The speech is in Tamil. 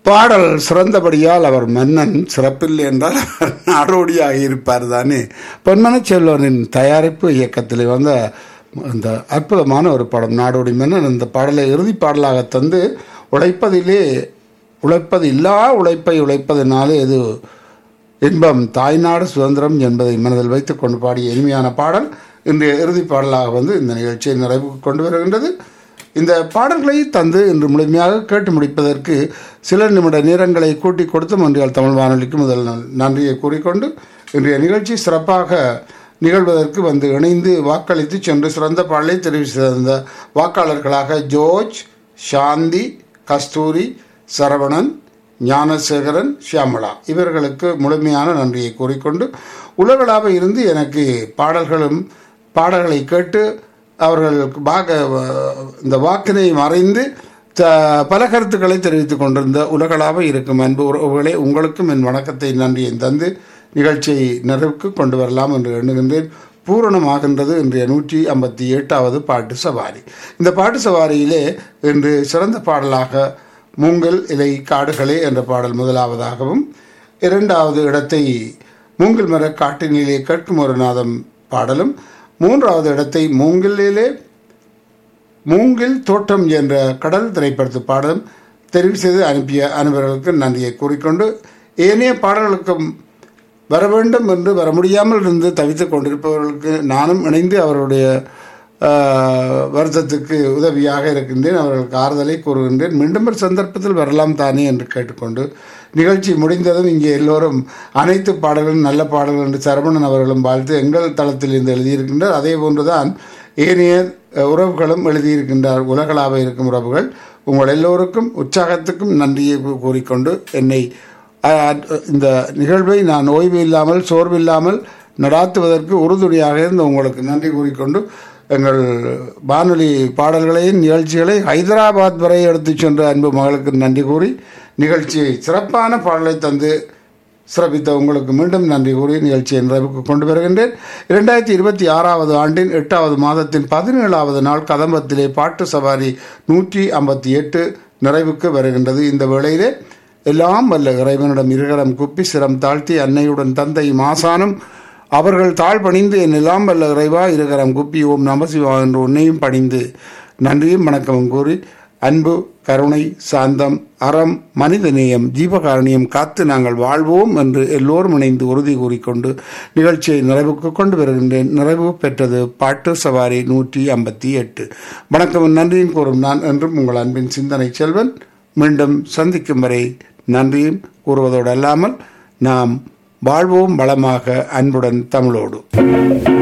பாடல் சிறந்தபடியால் அவர் மன்னன் சிறப்பில்லை என்றால் அவர் நாடோடியாக இருப்பார் தானே பொன்மனச் செல்வனின் தயாரிப்பு இயக்கத்தில் வந்த அந்த அற்புதமான ஒரு படம் நாடோடி மன்னன் இந்த பாடலை இறுதி பாடலாக தந்து உழைப்பதிலே உழைப்பது இல்லா உழைப்பை உழைப்பதனாலே இது இன்பம் தாய்நாடு சுதந்திரம் என்பதை மனதில் வைத்துக் கொண்டு பாடிய இனிமையான பாடல் இன்றைய இறுதி பாடலாக வந்து இந்த நிகழ்ச்சியை நிறைவுக்கு கொண்டு வருகின்றது இந்த பாடல்களை தந்து இன்று முழுமையாக கேட்டு முடிப்பதற்கு சில நிமிட நேரங்களை கூட்டி கொடுத்து மொன்றியால் தமிழ் வானொலிக்கு முதல் நல்- நன்றியை கூறிக்கொண்டு இன்றைய நிகழ்ச்சி சிறப்பாக நிகழ்வதற்கு வந்து இணைந்து வாக்களித்து சென்று சிறந்த பாடலை தெரிவு செய்த வாக்காளர்களாக ஜோர்ஜ் சாந்தி கஸ்தூரி சரவணன் ஞானசேகரன் ஷியாமளா இவர்களுக்கு முழுமையான நன்றியை கூறிக்கொண்டு உலகளாவ இருந்து எனக்கு பாடல்களும் பாடல்களை கேட்டு அவர்கள் வாக்க இந்த வாக்கினை மறைந்து த- பல கருத்துக்களை தெரிவித்துக் கொண்டிருந்த உலகளாவ இருக்கும் அன்பு உறவுகளே உங்களுக்கும் என் வணக்கத்தை நன்றியை தந்து நிகழ்ச்சியை நிறைவுக்கு கொண்டு வரலாம் என்று எண்ணுகின்றேன் பூரணமாகின்றது இன்றைய நூற்றி ஐம்பத்தி எட்டாவது பாட்டு சவாரி இந்த பாட்டு சவாரியிலே இன்று சிறந்த பாடலாக மூங்கல் இலை காடுகளே என்ற பாடல் முதலாவதாகவும் இரண்டாவது இடத்தை மூங்கில் மர காட்டினிலே கேட்கும் ஒரு நாதம் பாடலும் மூன்றாவது இடத்தை மூங்கிலே மூங்கில் தோட்டம் என்ற கடல் திரைப்படத்து பாடலும் தெரிவு செய்து அனுப்பிய அனைவர்களுக்கு நன்றியை கூறிக்கொண்டு ஏனைய பாடல்களுக்கும் வர வேண்டும் என்று வர முடியாமல் இருந்து தவித்துக் கொண்டிருப்பவர்களுக்கு நானும் இணைந்து அவருடைய ஆஹ், வருத்தத்துக்கு உதவியாக இருக்கின்றேன் அவர்களுக்கு ஆறுதலை கூறுகின்றேன் மீண்டும் ஒரு சந்தர்ப்பத்தில் வரலாம் தானே என்று கேட்டுக்கொண்டு நிகழ்ச்சி முடிந்ததும் இங்கே எல்லோரும் அனைத்து பாடல்களும் நல்ல பாடல்கள் என்று சரவணன் அவர்களும் வாழ்த்து எங்கள் தளத்தில் இருந்து எழுதியிருக்கின்றார் அதே போன்றுதான் ஏனைய அஹ், உறவுகளும் எழுதியிருக்கின்றார் உலகளாக இருக்கும் உறவுகள் உங்கள் எல்லோருக்கும் உற்சாகத்துக்கும் நன்றியை கூ- கூறிக்கொண்டு என்னை அஹ், இந்த நிகழ்வை நான் ஓய்வு இல்லாமல் சோர்வு இல்லாமல் நடாத்துவதற்கு உறுதுணையாக இருந்து உங்களுக்கு நன்றி கூறிக்கொண்டு எங்கள் வானொலி பாடல்களையும் நிகழ்ச்சிகளை ஹைதராபாத் வரை எடுத்துச் சென்ற அன்பு மகளுக்கு நன்றி கூறி நிகழ்ச்சியை சிறப்பான பாடலை தந்து சிறப்பித்த உங்களுக்கு மீண்டும் நன்றி கூறி நிகழ்ச்சியை நிறைவுக்கு கொண்டு வருகின்றேன் இரண்டாயிரத்தி இருபத்தி ஆறாவது ஆண்டின் எட்டாவது மாதத்தின் பதினேழாவது நாள் கதம்பத்திலே பாட்டு சவாரி நூற்றி ஐம்பத்தி எட்டு நிறைவுக்கு வருகின்றது இந்த வேளையிலே எல்லாம் வல்ல இறைவனிடம் இருகரம் குப்பி சிரம் தாழ்த்தி அன்னையுடன் தந்தை மாசானும் அவர்கள் தாழ் பணிந்து என் எல்லாம் வல்ல இறைவா இருகரம் குப்பி ஓம் நமசிவா என்று உன்னையும் பணிந்து நன்றியும் வணக்கமும் கூறி அன்பு கருணை சாந்தம் அறம் மனிதநேயம் ஜீவகாரணியம் காத்து நாங்கள் வாழ்வோம் என்று எல்லோரும் இணைந்து உறுதி கூறிக்கொண்டு நிகழ்ச்சியை நிறைவுக்கு கொண்டு வருகின்றேன் நிறைவு பெற்றது பாட்டு சவாரி நூற்றி ஐம்பத்தி எட்டு வணக்கம் நன்றியும் கூறும் நான் என்றும் உங்கள் அன்பின் சிந்தனை செல்வன் மீண்டும் சந்திக்கும் வரை நன்றியும் கூறுவதோடு அல்லாமல் நாம் வாழ்வோம் வளமாக அன்புடன் தமிழோடு